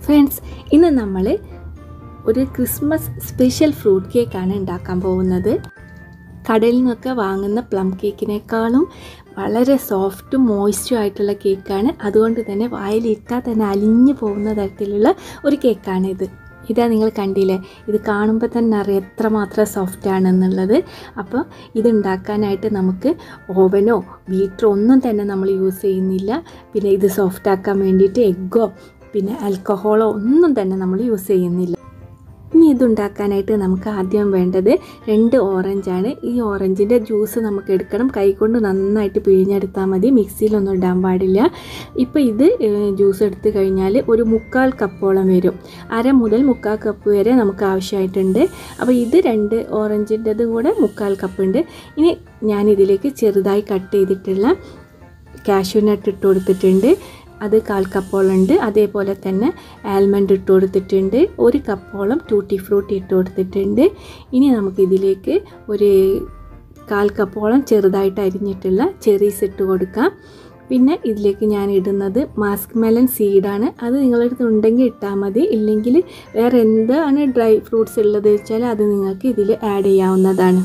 friends ഇന്ന് നമ്മൾ ഒരു ക്രിസ്മസ് സ്പെഷ്യൽ ഫ്രൂട്ട് കേക്കാണ് ഉണ്ടാക്കാൻ പോകുന്നത് കടയിൽ നിന്നൊക്കെ വാങ്ങുന്ന പ്ലം കേക്കിനേക്കാളും വളരെ സോഫ്റ്റും മോയ്സ്റ്റും ആയിട്ടുള്ള കേക്കാണ് അതുകൊണ്ട് തന്നെ വായിലിട്ടാൽ തന്നെ അലിഞ്ഞു പോകുന്ന തരത്തിലുള്ള ഒരു കേക്കാണ് ഇത് ഇതാ നിങ്ങൾ കണ്ടില്ലേ ഇത് കാണുമ്പോൾ തന്നെ അറിയാം എത്രമാത്രം സോഫ്റ്റ് ആണെന്നുള്ളത് അപ്പോൾ ഇത് ഉണ്ടാക്കാനായിട്ട് നമുക്ക് ഓവനോ ബീറ്ററോ ഒന്നും തന്നെ നമ്മൾ യൂസ് ചെയ്യുന്നില്ല പിന്നെ ഇത് സോഫ്റ്റ് ആക്കാൻ വേണ്ടിയിട്ട് എഗ്ഗോ പിന്നെ ആൽക്കഹോളോ ഒന്നും തന്നെ നമ്മൾ യൂസ് ചെയ്യുന്നില്ല ഇനി ഇതുണ്ടാക്കാനായിട്ട് നമുക്ക് ആദ്യം വേണ്ടത് രണ്ട് ഓറഞ്ചാണ് ഈ ഓറഞ്ചിൻ്റെ ജ്യൂസ് നമുക്ക് എടുക്കണം കൈകൊണ്ട് നന്നായിട്ട് പിഴിഞ്ഞെടുത്താൽ മതി മിക്സിയിലൊന്നും ഇടാൻ പാടില്ല ഇപ്പോൾ ഇത് ജ്യൂസ് എടുത്തു കഴിഞ്ഞാൽ ഒരു മുക്കാൽ കപ്പോളം വരും അര മുതൽ മുക്കാൽ കപ്പ് വരെ നമുക്ക് ആവശ്യമായിട്ടുണ്ട് അപ്പോൾ ഇത് രണ്ട് ഓറഞ്ചിൻ്റെതും കൂടെ മുക്കാൽ കപ്പ് ഉണ്ട് ഇനി ഞാനിതിലേക്ക് ചെറുതായി കട്ട് ചെയ്തിട്ടുള്ള കാഷ്യൂ നട്ട് ഇട്ട് കൊടുത്തിട്ടുണ്ട് അത് കാൽ കപ്പോളം ഉണ്ട് അതേപോലെ തന്നെ ആൽമണ്ട് ഇട്ട് കൊടുത്തിട്ടുണ്ട് ഒരു കപ്പോളം ടൂട്ടി ഫ്രൂട്ടി ഇട്ട് കൊടുത്തിട്ടുണ്ട് ഇനി നമുക്കിതിലേക്ക് ഒരു കാൽ കപ്പോളം ചെറുതായിട്ട് അരിഞ്ഞിട്ടുള്ള ചെറീസ് ഇട്ട് കൊടുക്കാം പിന്നെ ഇതിലേക്ക് ഞാൻ ഇടുന്നത് മാസ്ക് മെലൻ സീഡാണ് അത് നിങ്ങളുടെ അടുത്ത് ഉണ്ടെങ്കിൽ ഇട്ടാൽ മതി ഇല്ലെങ്കിൽ വേറെ എന്താണ് ഡ്രൈ ഫ്രൂട്ട്സ് ഉള്ളത് വെച്ചാൽ അത് നിങ്ങൾക്ക് ഇതിൽ ആഡ് ചെയ്യാവുന്നതാണ്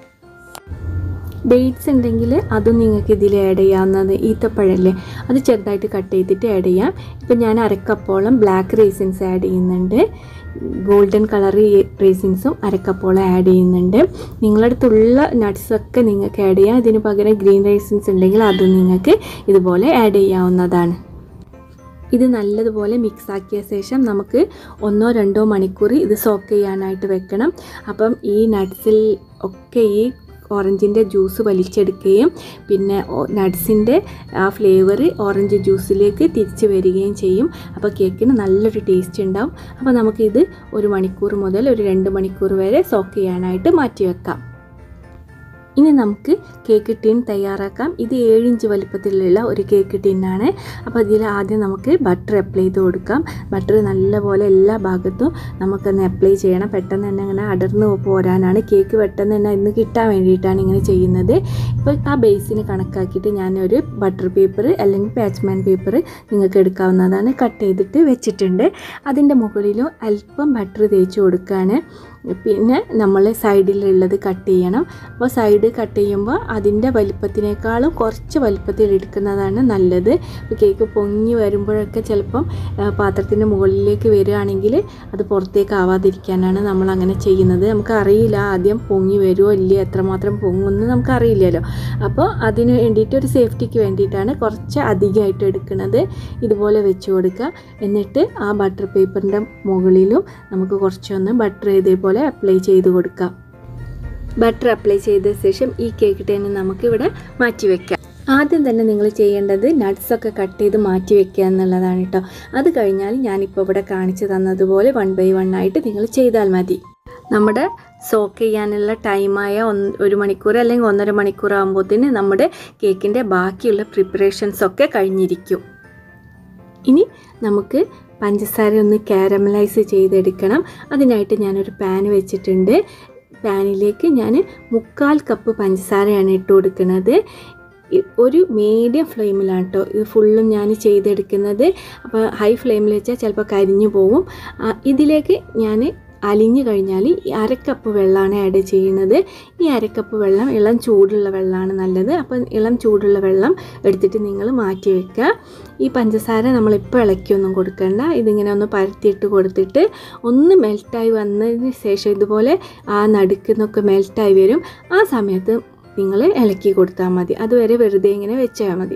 ഡേറ്റ്സ് ഉണ്ടെങ്കിൽ അതും നിങ്ങൾക്ക് ഇതിൽ ആഡ് ചെയ്യാവുന്നത് ഈത്തപ്പഴല്ലേ അത് ചെറുതായിട്ട് കട്ട് ചെയ്തിട്ട് ആഡ് ചെയ്യാം ഇപ്പം ഞാൻ അരക്കപ്പോളം ബ്ലാക്ക് റേസിൻസ് ആഡ് ചെയ്യുന്നുണ്ട് ഗോൾഡൻ കളർ റേസിൻസും അരക്കപ്പോളം ആഡ് ചെയ്യുന്നുണ്ട് നിങ്ങളുടെ അടുത്തുള്ള നട്ട്സൊക്കെ നിങ്ങൾക്ക് ആഡ് ചെയ്യാം ഇതിന് പകരം ഗ്രീൻ റേസിൻസ് ഉണ്ടെങ്കിൽ അതും നിങ്ങൾക്ക് ഇതുപോലെ ആഡ് ചെയ്യാവുന്നതാണ് ഇത് നല്ലതുപോലെ മിക്സ് ആക്കിയ ശേഷം നമുക്ക് ഒന്നോ രണ്ടോ മണിക്കൂർ ഇത് സോക്ക് ചെയ്യാനായിട്ട് വെക്കണം അപ്പം ഈ നട്ട്സിൽ ഒക്കെ ഈ ഓറഞ്ചിൻ്റെ ജ്യൂസ് വലിച്ചെടുക്കുകയും പിന്നെ നട്ട്സിൻ്റെ ആ ഫ്ലേവർ ഓറഞ്ച് ജ്യൂസിലേക്ക് തിരിച്ച് വരികയും ചെയ്യും അപ്പോൾ കേക്കിന് നല്ലൊരു ടേസ്റ്റ് ഉണ്ടാവും അപ്പോൾ നമുക്കിത് ഒരു മണിക്കൂർ മുതൽ ഒരു രണ്ട് മണിക്കൂർ വരെ സോക്ക് ചെയ്യാനായിട്ട് മാറ്റി വെക്കാം ഇനി നമുക്ക് കേക്ക് ടിൻ തയ്യാറാക്കാം ഇത് ഏഴ് ഇഞ്ച് വലിപ്പത്തിലുള്ള ഒരു കേക്ക് ടിന്നാണ് അപ്പോൾ ഇതിൽ ആദ്യം നമുക്ക് ബട്ടർ അപ്ലൈ ചെയ്ത് കൊടുക്കാം ബട്ടർ നല്ലപോലെ എല്ലാ ഭാഗത്തും നമുക്കൊന്ന് അപ്ലൈ ചെയ്യണം പെട്ടെന്ന് തന്നെ ഇങ്ങനെ അടർന്ന് പോരാനാണ് കേക്ക് പെട്ടെന്ന് തന്നെ ഇന്ന് കിട്ടാൻ വേണ്ടിയിട്ടാണ് ഇങ്ങനെ ചെയ്യുന്നത് ഇപ്പോൾ ആ ബേസിന് കണക്കാക്കിയിട്ട് ഞാനൊരു ബട്ടർ പേപ്പർ അല്ലെങ്കിൽ പാച്ച്മാൻ പേപ്പർ നിങ്ങൾക്ക് എടുക്കാവുന്നതാണ് കട്ട് ചെയ്തിട്ട് വെച്ചിട്ടുണ്ട് അതിൻ്റെ മുകളിലും അല്പം ബട്ടർ തേച്ച് കൊടുക്കുകയാണ് പിന്നെ നമ്മൾ സൈഡിലുള്ളത് കട്ട് ചെയ്യണം അപ്പോൾ സൈഡ് കട്ട് ചെയ്യുമ്പോൾ അതിൻ്റെ വലിപ്പത്തിനേക്കാളും കുറച്ച് വലിപ്പത്തിൽ എടുക്കുന്നതാണ് നല്ലത് ഇപ്പോൾ കേക്ക് പൊങ്ങി വരുമ്പോഴൊക്കെ ചിലപ്പം പാത്രത്തിൻ്റെ മുകളിലേക്ക് വരികയാണെങ്കിൽ അത് പുറത്തേക്ക് ആവാതിരിക്കാനാണ് നമ്മൾ അങ്ങനെ ചെയ്യുന്നത് നമുക്ക് അറിയില്ല ആദ്യം പൊങ്ങി വരുമോ ഇല്ലയോ എത്രമാത്രം പൊങ്ങുമെന്ന് നമുക്ക് അറിയില്ലല്ലോ അപ്പോൾ അതിന് വേണ്ടിയിട്ട് ഒരു സേഫ്റ്റിക്ക് വേണ്ടിയിട്ടാണ് കുറച്ച് അധികമായിട്ട് എടുക്കുന്നത് ഇതുപോലെ വെച്ച് കൊടുക്കുക എന്നിട്ട് ആ ബട്ടർ പേപ്പറിൻ്റെ മുകളിലും നമുക്ക് കുറച്ചൊന്ന് ബട്ടർ ഇതേപോലെ അപ്ലൈ ചെയ്ത് കൊടുക്കാം ബട്ടർ അപ്ലൈ ചെയ്ത ശേഷം ഈ കേക്ക് ടേന് നമുക്ക് ഇവിടെ മാറ്റി വെക്കാം ആദ്യം തന്നെ നിങ്ങൾ ചെയ്യേണ്ടത് നട്ട്സൊക്കെ കട്ട് ചെയ്ത് മാറ്റി വെക്കുക എന്നുള്ളതാണ് കേട്ടോ അത് കഴിഞ്ഞാൽ ഞാനിപ്പോൾ ഇവിടെ കാണിച്ചു തന്നതുപോലെ വൺ ബൈ വൺ ആയിട്ട് നിങ്ങൾ ചെയ്താൽ മതി നമ്മുടെ സോക്ക് ചെയ്യാനുള്ള ടൈമായ ഒന്ന് ഒരു മണിക്കൂർ അല്ലെങ്കിൽ ഒന്നര മണിക്കൂർ ആകുമ്പോഴത്തേന് നമ്മുടെ കേക്കിൻ്റെ ബാക്കിയുള്ള പ്രിപ്പറേഷൻസ് ഒക്കെ കഴിഞ്ഞിരിക്കും ഇനി നമുക്ക് പഞ്ചസാര ഒന്ന് കാരമലൈസ് ചെയ്തെടുക്കണം അതിനായിട്ട് ഞാനൊരു പാൻ വെച്ചിട്ടുണ്ട് പാനിലേക്ക് ഞാൻ മുക്കാൽ കപ്പ് പഞ്ചസാരയാണ് ഇട്ട് കൊടുക്കുന്നത് ഒരു മീഡിയം ഫ്ലെയിമിലാണ് കേട്ടോ ഇത് ഫുള്ളും ഞാൻ ചെയ്തെടുക്കുന്നത് അപ്പോൾ ഹൈ ഫ്ലെയിമിൽ വെച്ചാൽ ചിലപ്പോൾ കരിഞ്ഞു പോവും ഇതിലേക്ക് ഞാൻ അലിഞ്ഞു കഴിഞ്ഞാൽ ഈ അരക്കപ്പ് വെള്ളമാണ് ആഡ് ചെയ്യുന്നത് ഈ അരക്കപ്പ് വെള്ളം ഇളം ചൂടുള്ള വെള്ളമാണ് നല്ലത് അപ്പം ഇളം ചൂടുള്ള വെള്ളം എടുത്തിട്ട് നിങ്ങൾ മാറ്റി വെക്കുക ഈ പഞ്ചസാര നമ്മളിപ്പോൾ ഇളക്കിയൊന്നും കൊടുക്കണ്ട ഇതിങ്ങനെ ഒന്ന് പരത്തിയിട്ട് കൊടുത്തിട്ട് ഒന്ന് മെൽറ്റായി വന്നതിന് ശേഷം ഇതുപോലെ ആ നടുക്കുന്നൊക്കെ മെൽറ്റായി വരും ആ സമയത്ത് നിങ്ങൾ ഇളക്കി കൊടുത്താൽ മതി അതുവരെ വെറുതെ ഇങ്ങനെ വെച്ചാൽ മതി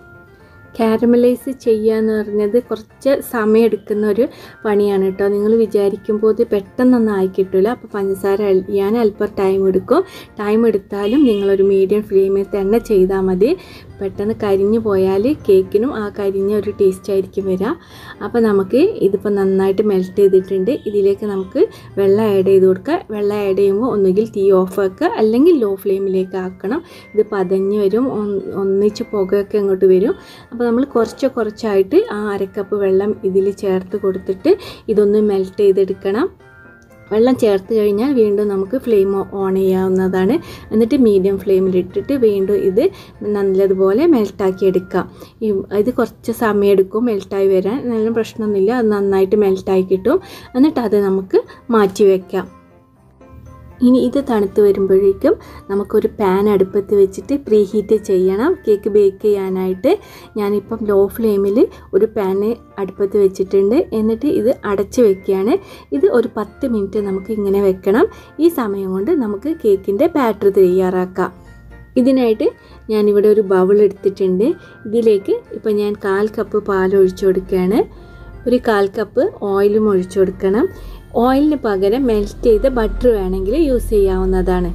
കാരമലൈസ് ചെയ്യുക എന്ന് പറഞ്ഞത് കുറച്ച് സമയം എടുക്കുന്ന ഒരു പണിയാണ് കേട്ടോ നിങ്ങൾ വിചാരിക്കുമ്പോൾ ഇത് പെട്ടെന്നൊന്നും ആയി കിട്ടില്ല അപ്പോൾ പഞ്ചസാര അഴിയാൻ അല്പം ടൈം എടുക്കും ടൈം എടുത്താലും നിങ്ങളൊരു മീഡിയം ഫ്ലെയിമിൽ തന്നെ ചെയ്താൽ മതി പെട്ടെന്ന് കരിഞ്ഞു പോയാൽ കേക്കിനും ആ കരിഞ്ഞ ഒരു ടേസ്റ്റ് ആയിരിക്കും വരിക അപ്പോൾ നമുക്ക് ഇതിപ്പോൾ നന്നായിട്ട് മെൽറ്റ് ചെയ്തിട്ടുണ്ട് ഇതിലേക്ക് നമുക്ക് വെള്ളം ആഡ് ചെയ്ത് കൊടുക്കുക വെള്ളം ആഡ് ചെയ്യുമ്പോൾ ഒന്നുകിൽ തീ ഓഫ് ആക്കുക അല്ലെങ്കിൽ ലോ ഫ്ലെയിമിലേക്ക് ആക്കണം ഇത് പതഞ്ഞ് വരും ഒന്നിച്ച് പുകയൊക്കെ അങ്ങോട്ട് വരും അപ്പോൾ നമ്മൾ കുറച്ച് കുറച്ചായിട്ട് ആ അരക്കപ്പ് വെള്ളം ഇതിൽ ചേർത്ത് കൊടുത്തിട്ട് ഇതൊന്ന് മെൽറ്റ് ചെയ്തെടുക്കണം വെള്ളം ചേർത്ത് കഴിഞ്ഞാൽ വീണ്ടും നമുക്ക് ഫ്ലെയിം ഓൺ ചെയ്യാവുന്നതാണ് എന്നിട്ട് മീഡിയം ഫ്ലെയിമിലിട്ടിട്ട് വീണ്ടും ഇത് നല്ലതുപോലെ മെൽട്ടാക്കി എടുക്കാം ഈ ഇത് കുറച്ച് സമയം എടുക്കും മെൽട്ടായി വരാൻ നല്ല പ്രശ്നമൊന്നുമില്ല അത് നന്നായിട്ട് മെൽട്ടായി കിട്ടും എന്നിട്ട് അത് നമുക്ക് മാറ്റി വയ്ക്കാം ഇനി ഇത് തണുത്ത് വരുമ്പോഴേക്കും നമുക്കൊരു പാൻ അടുപ്പത്ത് വെച്ചിട്ട് പ്രീ ഹീറ്റ് ചെയ്യണം കേക്ക് ബേക്ക് ചെയ്യാനായിട്ട് ഞാനിപ്പം ലോ ഫ്ലെയിമിൽ ഒരു പാന് അടുപ്പത്ത് വെച്ചിട്ടുണ്ട് എന്നിട്ട് ഇത് അടച്ച് വെക്കുകയാണ് ഇത് ഒരു പത്ത് മിനിറ്റ് നമുക്ക് ഇങ്ങനെ വെക്കണം ഈ സമയം കൊണ്ട് നമുക്ക് കേക്കിൻ്റെ ബാറ്റർ തയ്യാറാക്കാം ഇതിനായിട്ട് ഞാനിവിടെ ഒരു ബൗൾ എടുത്തിട്ടുണ്ട് ഇതിലേക്ക് ഇപ്പം ഞാൻ കാൽ കപ്പ് പാൽ ഒഴിച്ചു കൊടുക്കുകയാണ് ഒരു കാൽ കപ്പ് ഓയിലും ഒഴിച്ചു കൊടുക്കണം ഓയിലിന് പകരം മെൽറ്റ് ചെയ്ത ബട്ടർ വേണമെങ്കിൽ യൂസ് ചെയ്യാവുന്നതാണ്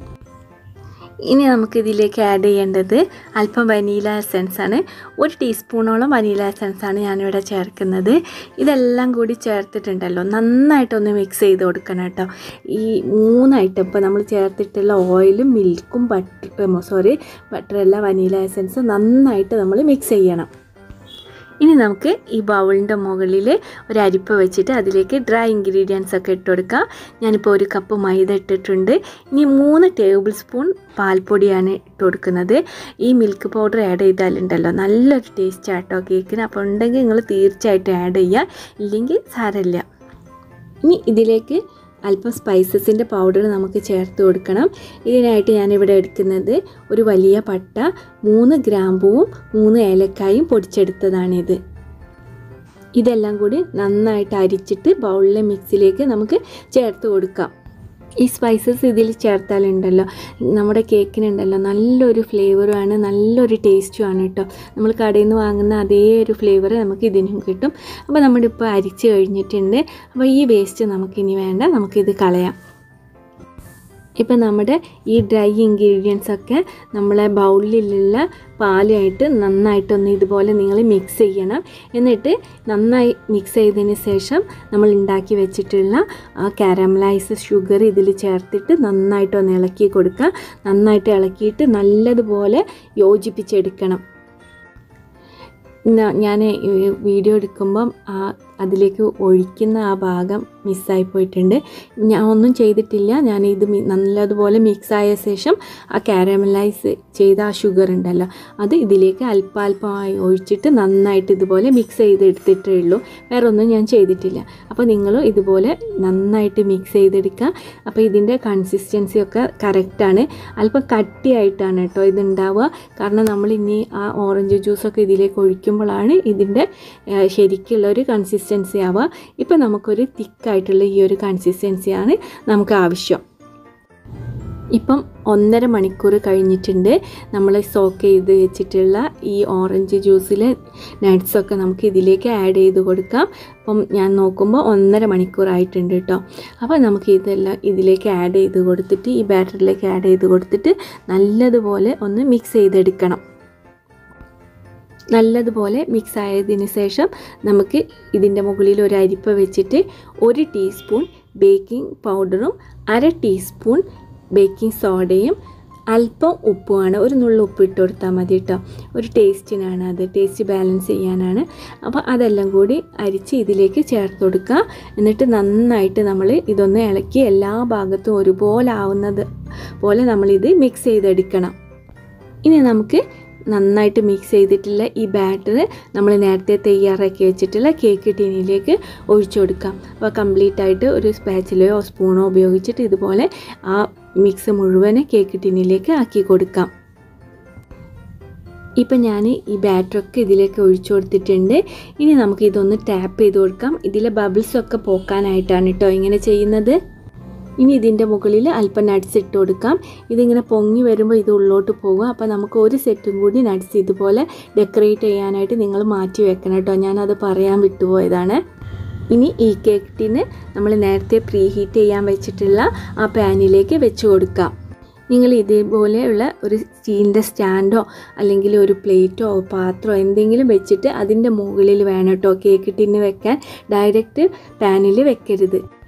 ഇനി നമുക്ക് ഇതിലേക്ക് ആഡ് ചെയ്യേണ്ടത് അല്പം വനീല എസൻസ് ആണ് ഒരു ടീസ്പൂണോളം വനീല എസൻസ് ആണ് ഞാനിവിടെ ചേർക്കുന്നത് ഇതെല്ലാം കൂടി ചേർത്തിട്ടുണ്ടല്ലോ നന്നായിട്ടൊന്ന് മിക്സ് ചെയ്ത് കൊടുക്കണം കേട്ടോ ഈ മൂന്ന് ഐറ്റം ഇപ്പോൾ നമ്മൾ ചേർത്തിട്ടുള്ള ഓയിലും മിൽക്കും ബട്ടർ സോറി ബട്ടറല്ല വനീല എസൻസും നന്നായിട്ട് നമ്മൾ മിക്സ് ചെയ്യണം ഇനി നമുക്ക് ഈ ബൗളിൻ്റെ മുകളിൽ ഒരു അരിപ്പ വെച്ചിട്ട് അതിലേക്ക് ഡ്രൈ ഇൻഗ്രീഡിയൻസ് ഒക്കെ ഇട്ട് കൊടുക്കാം ഞാനിപ്പോൾ ഒരു കപ്പ് മൈദ ഇട്ടിട്ടുണ്ട് ഇനി മൂന്ന് ടേബിൾ സ്പൂൺ പാൽപ്പൊടിയാണ് ഇട്ട് കൊടുക്കുന്നത് ഈ മിൽക്ക് പൗഡർ ആഡ് ചെയ്താലുണ്ടല്ലോ നല്ലൊരു ടേസ്റ്റ് ആട്ടോ കേക്കിന് അപ്പോൾ ഉണ്ടെങ്കിൽ നിങ്ങൾ തീർച്ചയായിട്ടും ആഡ് ചെയ്യുക ഇല്ലെങ്കിൽ സാരമില്ല ഇനി ഇതിലേക്ക് അല്പം സ്പൈസസിൻ്റെ പൗഡർ നമുക്ക് ചേർത്ത് കൊടുക്കണം ഇതിനായിട്ട് ഞാനിവിടെ എടുക്കുന്നത് ഒരു വലിയ പട്ട മൂന്ന് ഗ്രാമ്പൂവും മൂന്ന് ഏലക്കായും പൊടിച്ചെടുത്തതാണിത് ഇതെല്ലാം കൂടി നന്നായിട്ട് അരിച്ചിട്ട് ബൗളിലെ മിക്സിലേക്ക് നമുക്ക് ചേർത്ത് കൊടുക്കാം ഈ സ്പൈസസ് ഇതിൽ ചേർത്താലുണ്ടല്ലോ നമ്മുടെ കേക്കിനുണ്ടല്ലോ നല്ലൊരു ഫ്ലേവറുമാണ് നല്ലൊരു ടേസ്റ്റുമാണ് കേട്ടോ നമ്മൾ കടയിൽ നിന്ന് വാങ്ങുന്ന അതേ ഒരു ഫ്ലേവർ നമുക്ക് ഇതിനും കിട്ടും അപ്പോൾ നമ്മുടെ ഇപ്പോൾ അരിച്ച് കഴിഞ്ഞിട്ടുണ്ട് അപ്പോൾ ഈ വേസ്റ്റ് നമുക്കിനി വേണ്ട നമുക്കിത് കളയാം ഇപ്പം നമ്മുടെ ഈ ഡ്രൈ ഇൻഗ്രീഡിയൻസ് ഒക്കെ നമ്മളെ ബൗളിലുള്ള പാലുമായിട്ട് നന്നായിട്ടൊന്ന് ഇതുപോലെ നിങ്ങൾ മിക്സ് ചെയ്യണം എന്നിട്ട് നന്നായി മിക്സ് ചെയ്തതിന് ശേഷം നമ്മൾ ഉണ്ടാക്കി വെച്ചിട്ടുള്ള ആ കാരമലൈസ് ഷുഗർ ഇതിൽ ചേർത്തിട്ട് നന്നായിട്ടൊന്ന് ഇളക്കി കൊടുക്കുക നന്നായിട്ട് ഇളക്കിയിട്ട് നല്ലതുപോലെ യോജിപ്പിച്ചെടുക്കണം ഞാൻ വീഡിയോ എടുക്കുമ്പം ആ അതിലേക്ക് ഒഴിക്കുന്ന ആ ഭാഗം മിസ്സായി പോയിട്ടുണ്ട് ഞാൻ ഒന്നും ചെയ്തിട്ടില്ല ഞാൻ ഇത് നല്ലതുപോലെ മിക്സ് ആയ ശേഷം ആ കാരമലൈസ് ചെയ്ത ആ ഷുഗർ ഉണ്ടല്ലോ അത് ഇതിലേക്ക് അല്പാൽപമായി ഒഴിച്ചിട്ട് നന്നായിട്ട് ഇതുപോലെ മിക്സ് ചെയ്തെടുത്തിട്ടേ ഉള്ളൂ വേറെ ഒന്നും ഞാൻ ചെയ്തിട്ടില്ല അപ്പോൾ നിങ്ങളും ഇതുപോലെ നന്നായിട്ട് മിക്സ് ചെയ്തെടുക്കുക അപ്പോൾ ഇതിൻ്റെ കൺസിസ്റ്റൻസി ഒക്കെ കറക്റ്റാണ് അല്പം കട്ടിയായിട്ടാണ് കേട്ടോ ഇതുണ്ടാവുക കാരണം നമ്മൾ ഇനി ആ ഓറഞ്ച് ജ്യൂസൊക്കെ ഇതിലേക്ക് ഒഴിക്കുമ്പോഴാണ് ഇതിൻ്റെ ശരിക്കുള്ള ഒരു കൺസിസ്റ്റൻസി ആവുക ഇപ്പം നമുക്കൊരു തിക്കായിട്ടുള്ള ഈ ഒരു കൺസിസ്റ്റൻസിയാണ് നമുക്ക് ആവശ്യം ഇപ്പം ഒന്നര മണിക്കൂർ കഴിഞ്ഞിട്ടുണ്ട് നമ്മൾ സോക്ക് ചെയ്ത് വെച്ചിട്ടുള്ള ഈ ഓറഞ്ച് ജ്യൂസിൽ നട്ട്സൊക്കെ നമുക്ക് ഇതിലേക്ക് ആഡ് ചെയ്ത് കൊടുക്കാം അപ്പം ഞാൻ നോക്കുമ്പോൾ ഒന്നര മണിക്കൂർ ആയിട്ടുണ്ട് കേട്ടോ അപ്പോൾ നമുക്ക് ഇതെല്ലാം ഇതിലേക്ക് ആഡ് ചെയ്ത് കൊടുത്തിട്ട് ഈ ബാറ്ററിലേക്ക് ആഡ് ചെയ്ത് കൊടുത്തിട്ട് നല്ലതുപോലെ ഒന്ന് മിക്സ് ചെയ്തെടുക്കണം നല്ലതുപോലെ മിക്സ് ആയതിന് ശേഷം നമുക്ക് ഇതിൻ്റെ മുകളിൽ ഒരു അരിപ്പ വെച്ചിട്ട് ഒരു ടീസ്പൂൺ ബേക്കിംഗ് പൗഡറും അര ടീസ്പൂൺ ബേക്കിംഗ് സോഡയും അല്പം ഉപ്പുമാണ് ഒരു നുള്ള ഉപ്പ് ഇട്ട് കൊടുത്താൽ മതി കേട്ടോ ഒരു ടേസ്റ്റിനാണ് അത് ടേസ്റ്റ് ബാലൻസ് ചെയ്യാനാണ് അപ്പോൾ അതെല്ലാം കൂടി അരിച്ച് ഇതിലേക്ക് ചേർത്ത് കൊടുക്കുക എന്നിട്ട് നന്നായിട്ട് നമ്മൾ ഇതൊന്ന് ഇളക്കി എല്ലാ ഭാഗത്തും ഒരുപോലെ ആവുന്നത് പോലെ നമ്മളിത് മിക്സ് ചെയ്തെടുക്കണം ഇനി നമുക്ക് നന്നായിട്ട് മിക്സ് ചെയ്തിട്ടുള്ള ഈ ബാറ്റർ നമ്മൾ നേരത്തെ തയ്യാറാക്കി വെച്ചിട്ടുള്ള കേക്ക് ടീനിലേക്ക് ഒഴിച്ചു കൊടുക്കാം അപ്പോൾ കംപ്ലീറ്റ് ആയിട്ട് ഒരു സ്പാച്ചിലോ സ്പൂണോ ഉപയോഗിച്ചിട്ട് ഇതുപോലെ ആ മിക്സ് മുഴുവൻ കേക്ക് ടീനിലേക്ക് ആക്കി കൊടുക്കാം ഇപ്പം ഞാൻ ഈ ബാറ്ററൊക്കെ ഇതിലേക്ക് ഒഴിച്ചു കൊടുത്തിട്ടുണ്ട് ഇനി നമുക്ക് ഇതൊന്ന് ടാപ്പ് ചെയ്ത് കൊടുക്കാം ഇതിലെ ബബിൾസൊക്കെ പോക്കാനായിട്ടാണ് കേട്ടോ ഇങ്ങനെ ചെയ്യുന്നത് ഇനി ഇതിൻ്റെ മുകളിൽ അല്പം നട്ട്സ് ഇട്ട് കൊടുക്കാം ഇതിങ്ങനെ പൊങ്ങി വരുമ്പോൾ ഇത് ഉള്ളോട്ട് പോകും അപ്പോൾ നമുക്ക് ഒരു സെറ്റും കൂടി നട്ട്സ് ഇതുപോലെ ഡെക്കറേറ്റ് ചെയ്യാനായിട്ട് നിങ്ങൾ മാറ്റി വെക്കണം കേട്ടോ ഞാനത് പറയാൻ വിട്ടുപോയതാണ് ഇനി ഈ കേക്ക് ടിന് നമ്മൾ നേരത്തെ പ്രീ ഹീറ്റ് ചെയ്യാൻ വെച്ചിട്ടുള്ള ആ പാനിലേക്ക് വെച്ച് കൊടുക്കാം നിങ്ങൾ ഇതേപോലെയുള്ള ഒരു സ്റ്റീലിൻ്റെ സ്റ്റാൻഡോ അല്ലെങ്കിൽ ഒരു പ്ലേറ്റോ പാത്രമോ എന്തെങ്കിലും വെച്ചിട്ട് അതിൻ്റെ മുകളിൽ വേണം കേട്ടോ കേക്ക് ടിന്ന് വെക്കാൻ ഡയറക്റ്റ് പാനിൽ വെക്കരുത്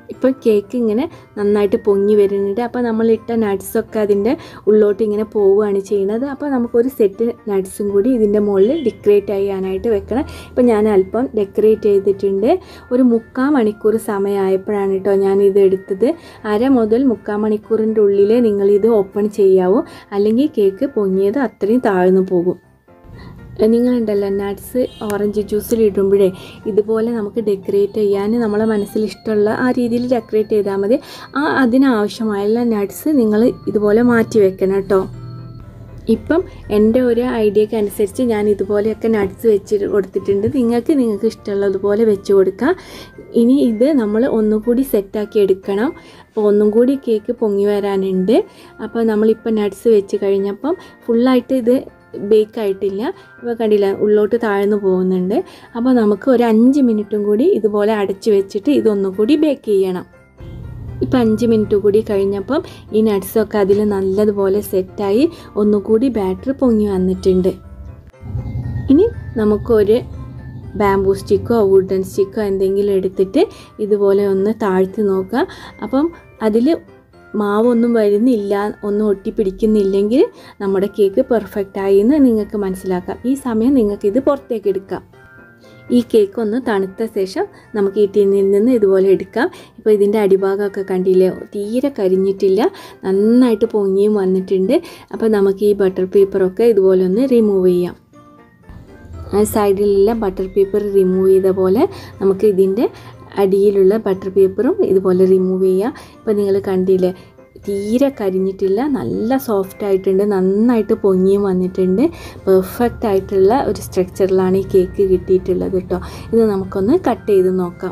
ഇപ്പോൾ കേക്ക് ഇങ്ങനെ നന്നായിട്ട് പൊങ്ങി വരുന്നുണ്ട് അപ്പോൾ നമ്മൾ ഇട്ട നട്ട്സൊക്കെ അതിൻ്റെ ഉള്ളോട്ട് ഇങ്ങനെ പോവുകയാണ് ചെയ്യുന്നത് അപ്പോൾ നമുക്കൊരു സെറ്റ് നട്ട്സും കൂടി ഇതിൻ്റെ മുകളിൽ ഡെക്കറേറ്റ് ചെയ്യാനായിട്ട് വെക്കണം ഇപ്പോൾ ഞാൻ അല്പം ഡെക്കറേറ്റ് ചെയ്തിട്ടുണ്ട് ഒരു മുക്കാൽ മണിക്കൂർ സമയമായപ്പോഴാണ് കേട്ടോ ഞാൻ ഇത് എടുത്തത് അര മുതൽ മുക്കാൽ മണിക്കൂറിൻ്റെ ഉള്ളിൽ നിങ്ങളിത് ഓപ്പൺ ചെയ്യാവൂ അല്ലെങ്കിൽ കേക്ക് പൊങ്ങിയത് അത്രയും താഴ്ന്നു പോകും നിങ്ങളുണ്ടല്ലോ നട്ട്സ് ഓറഞ്ച് ജ്യൂസിൽ ഇടുമ്പോഴേ ഇതുപോലെ നമുക്ക് ഡെക്കറേറ്റ് ചെയ്യാൻ നമ്മളെ മനസ്സിൽ ഇഷ്ടമുള്ള ആ രീതിയിൽ ഡെക്കറേറ്റ് ചെയ്താൽ മതി ആ അതിനാവശ്യമായുള്ള നട്ട്സ് നിങ്ങൾ ഇതുപോലെ മാറ്റി വെക്കണം കേട്ടോ ഇപ്പം എൻ്റെ ഒരു ഐഡിയക്ക് അനുസരിച്ച് ഞാൻ ഇതുപോലെയൊക്കെ നട്ട്സ് വെച്ച് കൊടുത്തിട്ടുണ്ട് നിങ്ങൾക്ക് നിങ്ങൾക്ക് ഇഷ്ടമുള്ളതുപോലെ വെച്ച് കൊടുക്കാം ഇനി ഇത് നമ്മൾ ഒന്നുകൂടി സെറ്റാക്കി എടുക്കണം അപ്പോൾ ഒന്നും കൂടി കേക്ക് പൊങ്ങി വരാനുണ്ട് അപ്പോൾ നമ്മളിപ്പോൾ നട്ട്സ് വെച്ച് കഴിഞ്ഞപ്പം ഫുള്ളായിട്ട് ഇത് ബേക്ക് ആയിട്ടില്ല ഇപ്പോൾ കണ്ടില്ല ഉള്ളോട്ട് താഴ്ന്നു പോകുന്നുണ്ട് അപ്പോൾ നമുക്ക് ഒരു അഞ്ച് മിനിറ്റും കൂടി ഇതുപോലെ അടച്ചു വെച്ചിട്ട് ഇതൊന്നും കൂടി ബേക്ക് ചെയ്യണം ഇപ്പം അഞ്ച് മിനിറ്റ് കൂടി കഴിഞ്ഞപ്പം ഈ നട്ട്സൊക്കെ അതിൽ നല്ലതുപോലെ സെറ്റായി ഒന്നുകൂടി ബാറ്ററി പൊങ്ങി വന്നിട്ടുണ്ട് ഇനി നമുക്കൊരു ബാംബൂ സ്റ്റിക്കോ വുഡൻ സ്റ്റിക്കോ എന്തെങ്കിലും എടുത്തിട്ട് ഇതുപോലെ ഒന്ന് താഴ്ത്തി നോക്കുക അപ്പം അതിൽ മാവൊന്നും വരുന്നില്ല ഒന്നും ഒട്ടിപ്പിടിക്കുന്നില്ലെങ്കിൽ നമ്മുടെ കേക്ക് പെർഫെക്റ്റ് ആയി എന്ന് നിങ്ങൾക്ക് മനസ്സിലാക്കാം ഈ സമയം നിങ്ങൾക്ക് ഇത് പുറത്തേക്ക് എടുക്കാം ഈ കേക്ക് ഒന്ന് തണുത്ത ശേഷം നമുക്ക് ഈ ടിന്നിൽ നിന്ന് ഇതുപോലെ എടുക്കാം ഇപ്പോൾ ഇതിൻ്റെ അടിഭാഗമൊക്കെ കണ്ടില്ലേ തീരെ കരിഞ്ഞിട്ടില്ല നന്നായിട്ട് പൊങ്ങിയും വന്നിട്ടുണ്ട് അപ്പോൾ നമുക്ക് ഈ ബട്ടർ പേപ്പറൊക്കെ ഇതുപോലെ ഒന്ന് റിമൂവ് ചെയ്യാം ആ സൈഡിലുള്ള ബട്ടർ പേപ്പർ റിമൂവ് ചെയ്ത പോലെ നമുക്ക് ഇതിൻ്റെ അടിയിലുള്ള ബട്ടർ പേപ്പറും ഇതുപോലെ റിമൂവ് ചെയ്യാം ഇപ്പോൾ നിങ്ങൾ കണ്ടില്ലേ തീരെ കരിഞ്ഞിട്ടില്ല നല്ല സോഫ്റ്റ് ആയിട്ടുണ്ട് നന്നായിട്ട് പൊങ്ങിയും വന്നിട്ടുണ്ട് പെർഫെക്റ്റ് ആയിട്ടുള്ള ഒരു സ്ട്രക്ചറിലാണ് ഈ കേക്ക് കിട്ടിയിട്ടുള്ളത് കേട്ടോ ഇത് നമുക്കൊന്ന് കട്ട് ചെയ്ത് നോക്കാം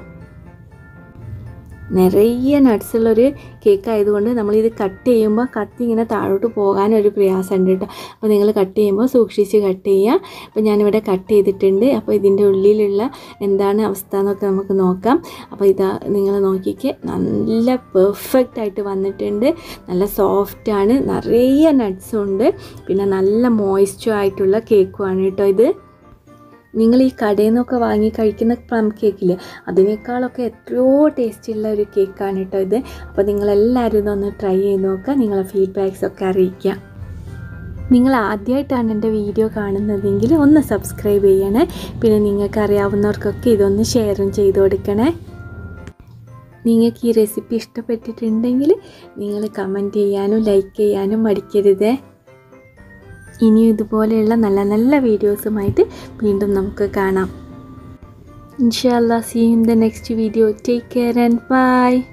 നിറയെ നട്ട്സുള്ളൊരു കേക്ക് ആയതുകൊണ്ട് നമ്മളിത് കട്ട് ചെയ്യുമ്പോൾ കത്തി ഇങ്ങനെ താഴോട്ട് പോകാനൊരു പ്രയാസമുണ്ട് കേട്ടോ അപ്പോൾ നിങ്ങൾ കട്ട് ചെയ്യുമ്പോൾ സൂക്ഷിച്ച് കട്ട് ചെയ്യുക അപ്പോൾ ഞാനിവിടെ കട്ട് ചെയ്തിട്ടുണ്ട് അപ്പോൾ ഇതിൻ്റെ ഉള്ളിലുള്ള എന്താണ് അവസ്ഥ എന്നൊക്കെ നമുക്ക് നോക്കാം അപ്പോൾ ഇതാ നിങ്ങൾ നോക്കിക്ക് നല്ല പെർഫെക്റ്റ് ആയിട്ട് വന്നിട്ടുണ്ട് നല്ല സോഫ്റ്റാണ് നിറയെ നട്ട്സും ഉണ്ട് പിന്നെ നല്ല മോയ്സ്ചർ ആയിട്ടുള്ള കേക്കുമാണ് കേട്ടോ ഇത് നിങ്ങൾ ഈ കടയിൽ നിന്നൊക്കെ വാങ്ങി കഴിക്കുന്ന പ്ലം കേക്കില്ലേ അതിനേക്കാളൊക്കെ എത്രയോ ടേസ്റ്റുള്ള ഒരു കേക്കാണ് കേട്ടോ ഇത് അപ്പോൾ നിങ്ങളെല്ലാവരും ഇതൊന്ന് ട്രൈ ചെയ്ത് നോക്കുക നിങ്ങളെ ഫീഡ്ബാക്സ് ഒക്കെ അറിയിക്കുക നിങ്ങൾ ആദ്യമായിട്ടാണ് എൻ്റെ വീഡിയോ കാണുന്നതെങ്കിൽ ഒന്ന് സബ്സ്ക്രൈബ് ചെയ്യണേ പിന്നെ നിങ്ങൾക്ക് അറിയാവുന്നവർക്കൊക്കെ ഇതൊന്ന് ഷെയറും ചെയ്ത് കൊടുക്കണേ നിങ്ങൾക്ക് ഈ റെസിപ്പി ഇഷ്ടപ്പെട്ടിട്ടുണ്ടെങ്കിൽ നിങ്ങൾ കമൻറ്റ് ചെയ്യാനും ലൈക്ക് ചെയ്യാനും മടിക്കരുതേ ഇനിയും ഇതുപോലെയുള്ള നല്ല നല്ല വീഡിയോസുമായിട്ട് വീണ്ടും നമുക്ക് കാണാം ഇൻഷാല്ല see in the next video take care and by